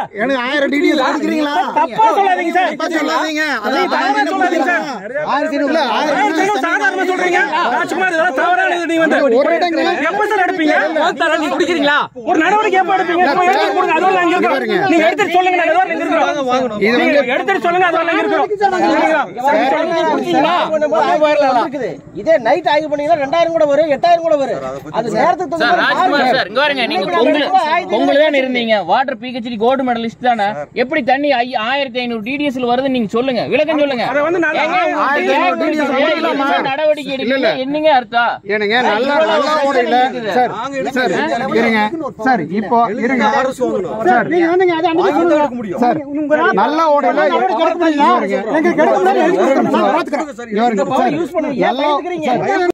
எனக்கு ஆயிரம் டிடிஎஸ் கொடுக்குறீங்களா தப்பா சொல்லாதீங்க சார் தப்பா சொல்லாதீங்க அதான் நீங்க தவறா சொல்லாதீங்க சார் ஆயிரத்தி ஐநூறுல ஆயிரத்தி ஆயிரம் ஐநூறு சாதாரணமா சொல்றீங்க ராஜ்குமார் இதெல்லாம் தவறான இது நீங்க வந்து ஒரு இடங்க எப்ப சார் எடுப்பீங்க நீ குடிக்கிறீங்களா ஒரு நடவடிக்கை எப்ப எடுப்பீங்க இப்ப எடுத்து கொடுங்க அதோட நாங்க இருக்கிறோம் நீங்க எடுத்துட்டு சொல்லுங்க நாங்க அதோட நாங்க இருக்கிறோம் இது நீங்க வந்து எடுத்துட்டு சொல்லுங்க அதோட நாங்க இருக்கிறோம் இருக்குது இதே நைட் ஆய்வு பண்ணீங்கன்னா ரெண்டாயிரம் கூட வரும் எட்டாயிரம் கூட வரும் அது நேரத்துக்கு சார் தகுந்த மாதிரி ராஜ்குமார் மாறும். சார் இங்க பாருங்க நீங்க பொங்கல் பொங்கல் தான் இருந்தீங்க வாட்டர் பிஹெச்டி கோல்டு மெடலிஸ்ட் தானே எப்படி தண்ணி ஐ- ஆயிரத்தி ஐநூறு டிடிஎஸ்ல வருது நீங்க சொல்லுங்க விளக்கம் சொல்லுங்க அதை வந்து நல்லா- ஏங்க, உங்களுக்கு ஆயிரத்தி ஐநூறு ஏன் TDS இந்த இல்லாம- மாதிரி நடவடிக்கை இல்ல, எடுக்கீங்க இல்ல. என்னங்க அர்த்தம் ஏனுங்க நல்லா நல்லா ஓடையில சார் சார் இருங்க சார் இப்போ இருங்க சார் சார் நல்ல ஓடையில இங்க இருங்க. இங்க இருங்க. சார் நல்லா சார்